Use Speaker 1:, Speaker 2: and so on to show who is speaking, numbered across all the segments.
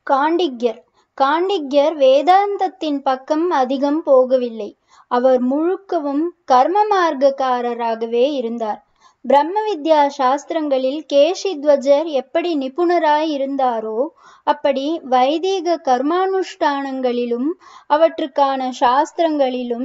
Speaker 1: காண்டிக்யர் காண்டிக்யர் வேதாந்தத்தின் பக்கம் அதிகம் போகவில்லை அவர் முழுக்கவும் கர்ம மார்க்கக்காரராகவே இருந்தார் பிரம்ம வித்யா சாஸ்திரங்களில் கேஷித்வஜர் எப்படி நிபுணராய் இருந்தாரோ அப்படி வைதீக கர்மானுஷ்டானங்களிலும் அவற்றுக்கான சாஸ்திரங்களிலும்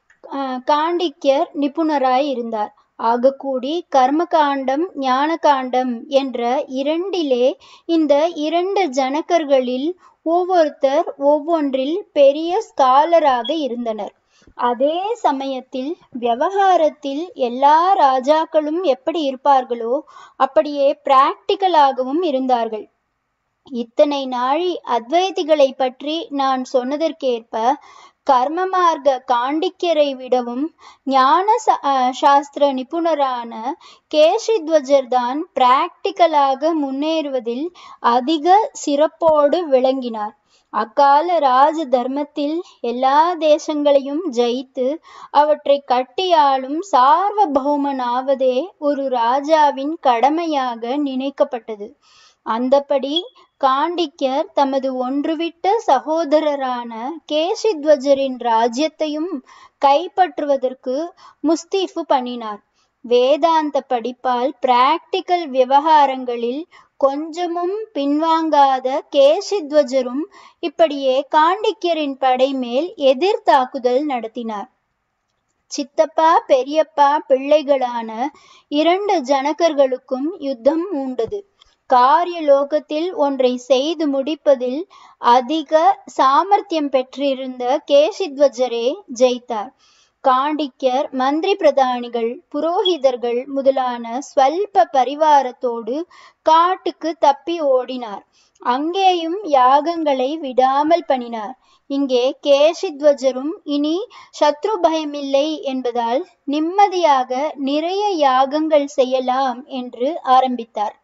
Speaker 1: காண்டிக்யர் நிபுணராய் இருந்தார் ஆகக்கூடி கர்மகாண்டம் ஞான காண்டம் என்ற இரண்டிலே இந்த இரண்டு ஜனகர்களில் ஒவ்வொருத்தர் ஒவ்வொன்றில் பெரிய ஸ்காலராக இருந்தனர் அதே சமயத்தில் விவகாரத்தில் எல்லா ராஜாக்களும் எப்படி இருப்பார்களோ அப்படியே பிராக்டிக்கலாகவும் இருந்தார்கள் இத்தனை நாழி அத்வைதிகளை பற்றி நான் சொன்னதற்கேற்ப கர்ம மார்க்க காண்டிக்யரை விடவும் ஞான சாஸ்திர நிபுணரான கேஷித்வஜர் தான் பிராக்டிக்கலாக முன்னேறுவதில் அதிக சிறப்போடு விளங்கினார் அக்கால ராஜ தர்மத்தில் எல்லா தேசங்களையும் ஜெயித்து அவற்றை கட்டியாளும் சார்வபௌமனாவதே ஒரு ராஜாவின் கடமையாக நினைக்கப்பட்டது அந்தபடி காண்டிக்யர் தமது ஒன்றுவிட்ட சகோதரரான கேசித்வஜரின் ராஜ்யத்தையும் கைப்பற்றுவதற்கு முஸ்தீஃபு பண்ணினார் வேதாந்த படிப்பால் பிராக்டிக்கல் விவகாரங்களில் கொஞ்சமும் பின்வாங்காத கேசித்வஜரும் இப்படியே காண்டிக்யரின் படை மேல் எதிர் தாக்குதல் நடத்தினார் சித்தப்பா பெரியப்பா பிள்ளைகளான இரண்டு ஜனகர்களுக்கும் யுத்தம் மூண்டது காரிய லோகத்தில் ஒன்றை செய்து முடிப்பதில் அதிக சாமர்த்தியம் பெற்றிருந்த கேசித்வஜரே ஜெயித்தார் காண்டிக்யர் மந்திரி பிரதானிகள் புரோகிதர்கள் முதலான ஸ்வல்ப பரிவாரத்தோடு காட்டுக்கு தப்பி ஓடினார் அங்கேயும் யாகங்களை விடாமல் பண்ணினார் இங்கே கேசித்வஜரும் இனி சத்ரு பயமில்லை என்பதால் நிம்மதியாக நிறைய யாகங்கள் செய்யலாம் என்று ஆரம்பித்தார்